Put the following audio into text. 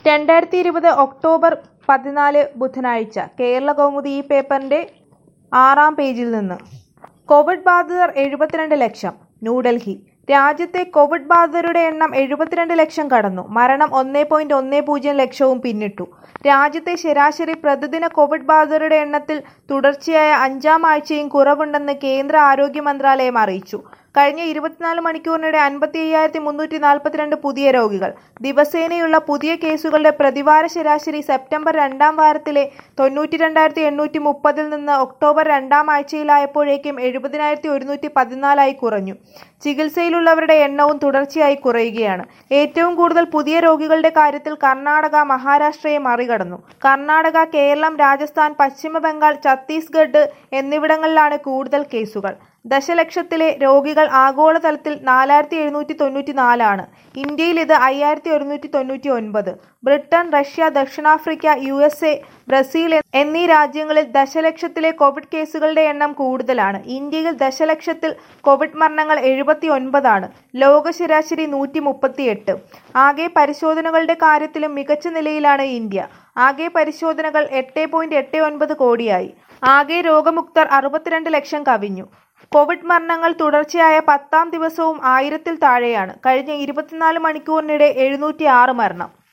രണ്ടായിരത്തി ഇരുപത് ഒക്ടോബർ പതിനാല് ബുധനാഴ്ച കേരള കൗമുദി ഈ പേപ്പറിന്റെ ആറാം പേജിൽ നിന്ന് കോവിഡ് ബാധിതർ എഴുപത്തിരണ്ട് ലക്ഷം ന്യൂഡൽഹി രാജ്യത്തെ കോവിഡ് ബാധിതരുടെ എണ്ണം എഴുപത്തിരണ്ട് ലക്ഷം കടന്നു മരണം ഒന്നേ പോയിന്റ് ഒന്നേ പൂജ്യം ലക്ഷവും പിന്നിട്ടു രാജ്യത്തെ ശരാശരി പ്രതിദിന കോവിഡ് ബാധിതരുടെ എണ്ണത്തിൽ തുടർച്ചയായ അഞ്ചാം ആഴ്ചയും കുറവുണ്ടെന്ന് കേന്ദ്ര ആരോഗ്യ മന്ത്രാലയം അറിയിച്ചു കഴിഞ്ഞ ഇരുപത്തിനാല് മണിക്കൂറിനിടെ അൻപത്തി അയ്യായിരത്തി മുന്നൂറ്റി നാൽപ്പത്തിരണ്ട് പുതിയ രോഗികൾ ദിവസേനയുള്ള പുതിയ കേസുകളുടെ പ്രതിവാര ശരാശരി സെപ്റ്റംബർ രണ്ടാം വാരത്തിലെ തൊണ്ണൂറ്റി രണ്ടായിരത്തി എണ്ണൂറ്റി മുപ്പതിൽ നിന്ന് ഒക്ടോബർ രണ്ടാം ആഴ്ചയിലായപ്പോഴേക്കും എഴുപതിനായിരത്തി ഒരുന്നൂറ്റി പതിനാലായി കുറഞ്ഞു ചികിത്സയിലുള്ളവരുടെ എണ്ണവും തുടർച്ചയായി കുറയുകയാണ് ഏറ്റവും കൂടുതൽ പുതിയ രോഗികളുടെ കാര്യത്തിൽ കർണാടക മഹാരാഷ്ട്രയെ മറികടന്നു കർണാടക കേരളം രാജസ്ഥാൻ പശ്ചിമ ബംഗാൾ ഛത്തീസ്ഗഡ് എന്നിവിടങ്ങളിലാണ് കൂടുതൽ കേസുകൾ ദശലക്ഷത്തിലെ രോഗികൾ ആഗോളതലത്തിൽ നാലായിരത്തി എഴുന്നൂറ്റി തൊണ്ണൂറ്റി നാലാണ് ഇന്ത്യയിൽ ഇത് അയ്യായിരത്തി ഒരുന്നൂറ്റി തൊണ്ണൂറ്റി ഒൻപത് ബ്രിട്ടൻ റഷ്യ ദക്ഷിണാഫ്രിക്ക യു എസ് എ ബ്രസീൽ എന്നീ രാജ്യങ്ങളിൽ ദശലക്ഷത്തിലെ കോവിഡ് കേസുകളുടെ എണ്ണം കൂടുതലാണ് ഇന്ത്യയിൽ ദശലക്ഷത്തിൽ കോവിഡ് മരണങ്ങൾ എഴുപത്തി ഒൻപതാണ് ലോക ശരാശരി നൂറ്റി മുപ്പത്തിയെട്ട് ആകെ പരിശോധനകളുടെ കാര്യത്തിലും മികച്ച നിലയിലാണ് ഇന്ത്യ ആകെ പരിശോധനകൾ എട്ട് പോയിന്റ് എട്ട് ഒൻപത് കോടിയായി ആകെ രോഗമുക്തർ അറുപത്തിരണ്ട് ലക്ഷം കവിഞ്ഞു കോവിഡ് മരണങ്ങൾ തുടർച്ചയായ പത്താം ദിവസവും ആയിരത്തിൽ താഴെയാണ് കഴിഞ്ഞ ഇരുപത്തിനാല് മണിക്കൂറിനിടെ എഴുന്നൂറ്റി ആറ് മരണം